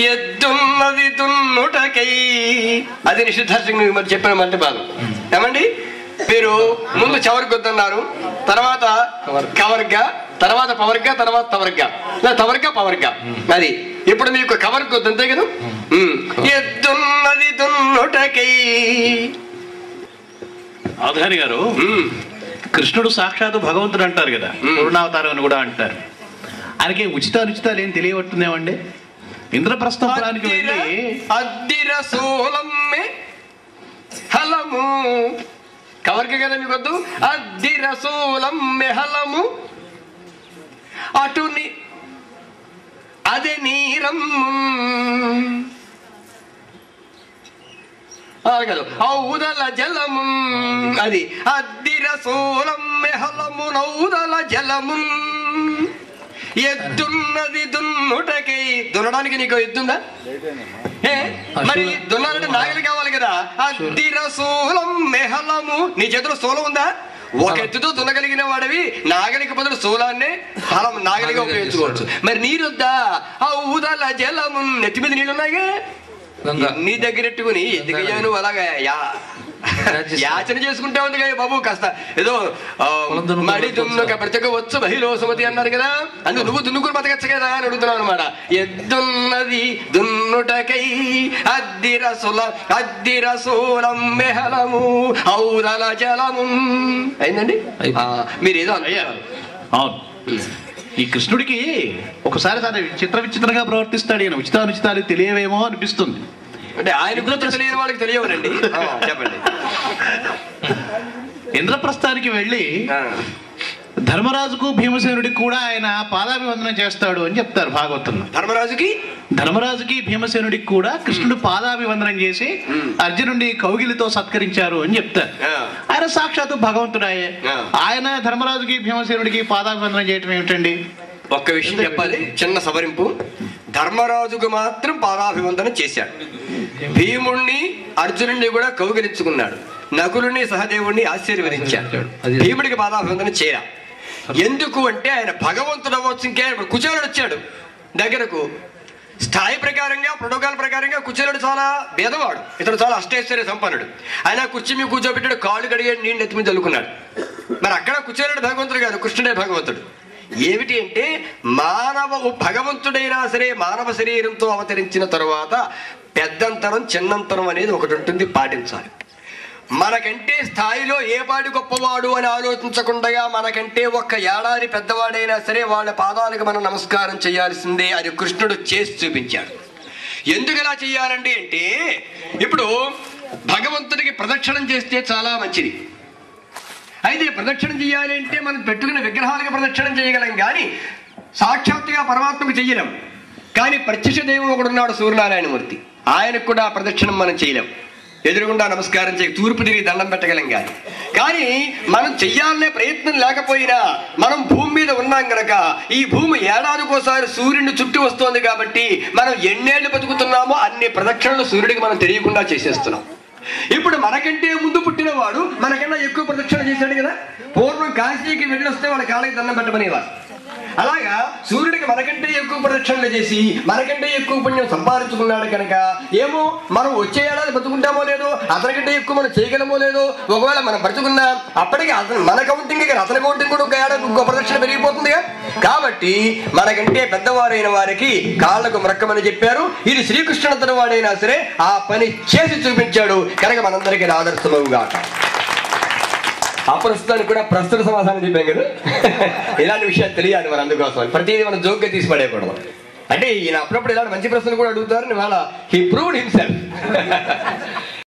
ఎద్దున్నది దున్నుటకై అది నిషిద్ధార్థంగా మరి చెప్పిన మంట భాగం ఏమండి మీరు ముందు చవరికి వద్దన్నారు తర్వాత కవర్గా తర్వాత పవర్గా తర్వాత తవర్గా లేదా తవర్గా పవర్గా అది ఇప్పుడు మీకు కవర్కి వద్దు అంతే కదా ఉమ్. ఎద్దున్నది దున్నుటకై అవధాని గారు ఉమ్. కృష్ణుడు సాక్షాత్ భగవంతుడు అంటారు కదా మ్మ్. పూర్ణావతారం అని కూడా అంటారు ఆయనకి ఉచితాలు ఉచితాలు ఏం తెలియబడుతుందేమండి ఇంద్రప్రస్థపురానికి వెళ్ళి అద్దిర సోలమ్మె హలము కవర్కి కదా మీకు వద్దు అద్దిర సోలమ్మె హలము అటుని అదే నీరమ్ము ఆ కాదు ఔదల జలము అది అద్దిర సోలమ్మె హలము నౌదల జలము ఎద్దున్నది దున్నుటకై దున్నడానికి నీకు ఎద్దుందా ఏ మరి దున్నాలంటే నాగలి కావాలి కదా అద్దిర సోలం మెహలము నీ చేతిలో సోలం ఉందా ఒక ఎత్తుతో దున్నగలిగిన వాడివి నాగలికి బదులు సోలాన్నే హలం నాగలిగా ఉపయోగించుకోవచ్చు మరి నీరొద్దా ఆ ఊదల జలము నెత్తి మీద నీళ్ళు ఉన్నాయిగా గంగ. నీ దగ్గరెట్టుకుని ఎందుకయ్యా నువ్వు అలాగా యా యాచన చేసుకుంటే ఉంది కదా బాబు కాస్త ఏదో ఆ, పొలం దున్నుకుని మడి దున్నుక బ్రతకవచ్చు మహిళ సుమతి అన్నారు కదా అందుకు నువ్వు దున్నుకుని బతకచ్చు కదా అని అడుగుతున్నావు అనమాట ఎద్దున్నది దున్నుటకై అద్దిర సుల అద్దిర సూలం మెహలము ఔదల జలము అయిందండి ఆ, మీరు ఏదో అయ్యా అయ్యారు అవును ఈ కృష్ణుడికి ఒకసారి తన చిత్ర విచిత్రంగా ప్రవర్తిస్తాడు ఈయన ఉచితానుచితాలు తెలియవేమో అనిపిస్తుంది అంటే ఆయన గురించి తెలియని వాళ్ళకి తెలియవరండి ఆ, చెప్పండి ఇంద్రప్రస్థానికి వెళ్ళి ఆ, ధర్మరాజుకు భీమసేనుడికి కూడా ఆయన పాదాభివందనం చేస్తాడు అని చెప్తారు భాగవతంలో ధర్మరాజుకి ధర్మరాజుకి భీమసేనుడికి కూడా కృష్ణుడు పాదాభివందనం చేసి అర్జునుడి కౌగిలితో సత్కరించారు అని చెప్తారు ఆ. ఆయన సాక్షాత్తు భగవంతుడాయే ఆ. ఆయన ధర్మరాజుకి భీమసేనుడికి పాదాభివందనం చేయటం ఏమిటండి ఒక్క విషయం చెప్పాలి చిన్న సవరింపు ధర్మరాజుకు మాత్రం పాదాభివందనం చేశాడు భీముణ్ణి అర్జునుడిని కూడా కౌగిలించుకున్నాడు నకులుని సహదేవుణ్ణి ఆశీర్వదించాడు భీముడికి పాదాభివందనం చేయ ఎందుకు అంటే ఆయన భగవంతుడు అవ్వచ్చు ఇంకే కుచేలుడు వచ్చాడు దగ్గరకు స్థాయి ప్రకారంగా ప్రోటోకాల్ ప్రకారంగా కుచేలుడు చాలా భేదవాడు ఇతడు చాలా అష్టైశ్వర్య సంపన్నుడు ఆయన కుర్చీ మీద కూర్చోబెట్టాడు కాళ్ళు కడిగాడు నీళ్ళు ఎత్తి మీద చల్లుకున్నాడు మరి అక్కడ కుచేలుడు భగవంతుడు కాదు కృష్ణుడే భగవంతుడు ఏమిటి అంటే మానవ భగవంతుడైనా సరే మానవ శరీరంతో అవతరించిన తరువాత పెద్దంతరం చిన్నంతరం అనేది ఒకటి ఉంటుంది పాటించాలి మనకంటే స్థాయిలో ఏ పాటి గొప్పవాడు అని ఆలోచించకుండా మనకంటే ఒక్క ఏడాది పెద్దవాడైనా సరే వాళ్ళ పాదాలకు మనం నమస్కారం చేయాల్సిందే అని కృష్ణుడు చేసి చూపించాడు ఎందుకు ఇలా చేయాలండి అంటే ఇప్పుడు భగవంతుడికి ప్రదక్షిణం చేస్తే చాలా మంచిది అయితే ప్రదక్షిణం చేయాలి అంటే మనం పెట్టుకున్న విగ్రహాలకు ప్రదక్షిణం చేయగలం కానీ సాక్షాత్తుగా పరమాత్మకు చెయ్యలేం కానీ ప్రత్యక్ష దైవం ఒకడున్నాడు సూర్యనారాయణమూర్తి ఆయనకు కూడా ప్రదక్షిణం మనం చేయలేం ఎదురుగుండా నమస్కారం చేయ తూర్పు తిరిగి దండం పెట్టగలం కానీ కానీ మనం చెయ్యాలనే ప్రయత్నం లేకపోయినా మనం భూమి మీద ఉన్నాం గనక ఈ భూమి ఏడాదికోసారి సూర్యుడిని చుట్టూ వస్తోంది కాబట్టి మనం ఎన్నేళ్లు బతుకుతున్నామో అన్ని ప్రదక్షిణలు సూర్యుడికి మనం తెలియకుండా చేసేస్తున్నాం ఇప్పుడు మనకంటే ముందు పుట్టినవాడు మనకన్నా ఎక్కువ ప్రదక్షిణ చేశాడు కదా పూర్వం కాశీకి వెళ్ళొస్తే వాళ్ళ కాళ్ళకి దండం పెట్టమనేవారు అలాగా సూర్యుడికి మనకంటే ఎక్కువ ప్రదక్షిణలు చేసి మనకంటే ఎక్కువ పుణ్యం సంపాదించుకున్నాడు కనుక ఏమో మనం వచ్చే ఏడాది బతుకుంటామో లేదో అతనికంటే ఎక్కువ మనం చేయగలమో లేదో ఒకవేళ మనం బ్రతుకున్నా అప్పటికి అతను మన కౌంటింగ్ కానీ అతని కౌంటింగ్ కూడా ఒక ఏడాది ఇంకో ప్రదక్షిణ పెరిగిపోతుందిగా కాబట్టి మనకంటే పెద్దవారైన వారికి కాళ్ళకు మ్రక్కమని చెప్పారు ఇది శ్రీకృష్ణుడు వాడైనా సరే ఆ పని చేసి చూపించాడు కనుక మనందరికీ ఇది ఆదర్శమవుగాక ఆ ప్రస్తుతానికి కూడా ప్రస్తుత సమాధానం చెప్పాం కదా ఇలాంటి విషయాలు తెలియాలి మరి అందుకోసం ప్రతిదీ మనం జోక్గా తీసి పడేయకూడదు అంటే ఈయన అప్పుడప్పుడు ఇలాంటి మంచి ప్రశ్నలు కూడా అడుగుతారు వాళ్ళ హీ ప్రూవ్డ్ హిమ్సెల్ఫ్